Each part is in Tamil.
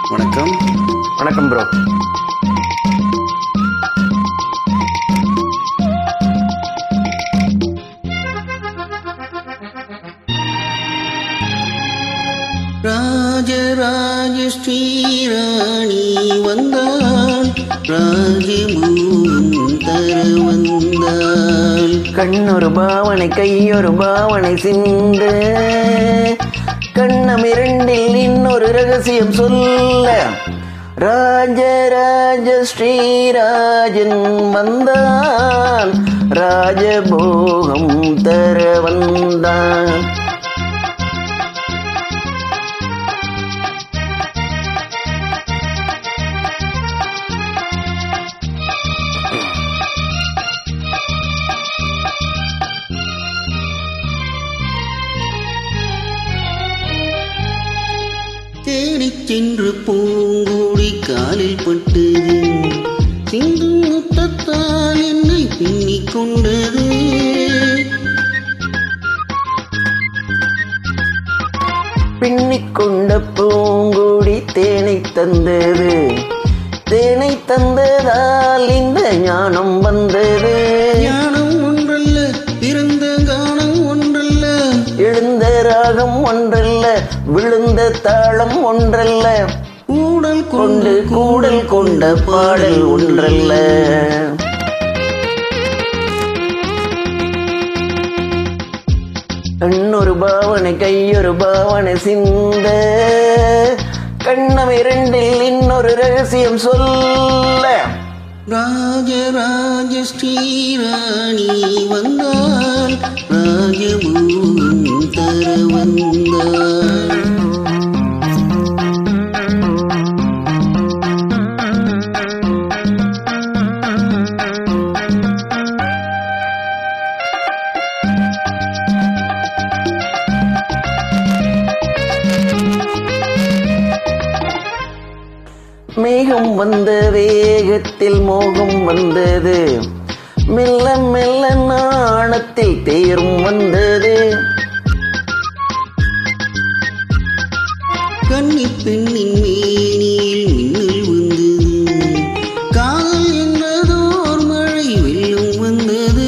வணக்கம் வணக்கம் ப்ரோ ராஜராஜ ஸ்ரீராணி வந்தாள் ராஜமோகம் தர வந்தாள் கண்ணொரு பாவனை கையொரு பாவனை சிந்து கண்ணம் இரண்டில் இன்னொரு ரகசியம் சொல்ல ராஜராஜ ஸ்ரீராஜன் வந்தான் ராஜபோகம் தர வந்தான் தேடிச் சென்று பூங்கூடி காலில் பட்டது சிந்து முத்தத்தால் என்னை பின்னிக் கொண்டது பின்னிக் கொண்ட பூங்குடி தேனை தந்தது தேனை தந்ததால் இந்த ஞானம் வந்தது ஞானம் ஒன்றல்ல பிறந்த கானம் ஒன்றல்ல எழுந்த ராகம் ஒன்றல்ல விழுந்த தாளம் ஒன்றல்ல ஊடல் கொண்டு கூடல் கொண்ட பாடல் ஒன்றல்ல கண்ணொரு பாவனை கையொரு பாவனை சிந்த கண்ணம் இரண்டில் இன்னொரு ரகசியம் சொல்ல ராஜராஜ ஸ்ரீராணி வந்தாள் ராஜமோகம் தர வந்தாள் மேகம் வந்த வேகத்தில் மோகம் வந்தது மெல்ல மெல்ல நாணத்தில் தேரும் வந்தது கன்னி பெண்ணின் மேனியில் மின்னல் வந்தது காதல் என்றதோர் மழை வெள்ளம் வந்தது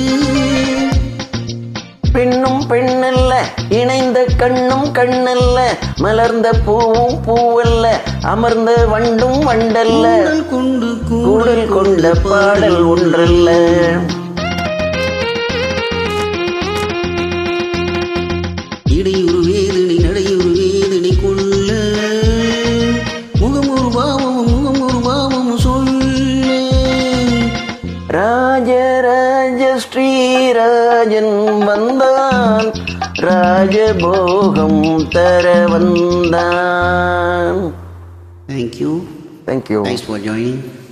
பெண்ணும் பெண்ணல்ல இணைந்த கண்ணும் கண்ணல்ல மலர்ந்த பூவும் பூவல்ல அமர்ந்த வண்டும் வண்டல்ல கூடல் கொண்டு கூடல் கொண்ட பாடல் ஒன்றல்ல இடையொரு வேதனை நடையொரு வேதனை கொள்ள முகம் ஒரு பாவமும் முகம் ஒரு பாவமும் சொல்ல ராஜராஜ ஸ்ரீராஜன் வந்தான் ராஜபோகம் தர வந்தான் thank you thank you thanks for joining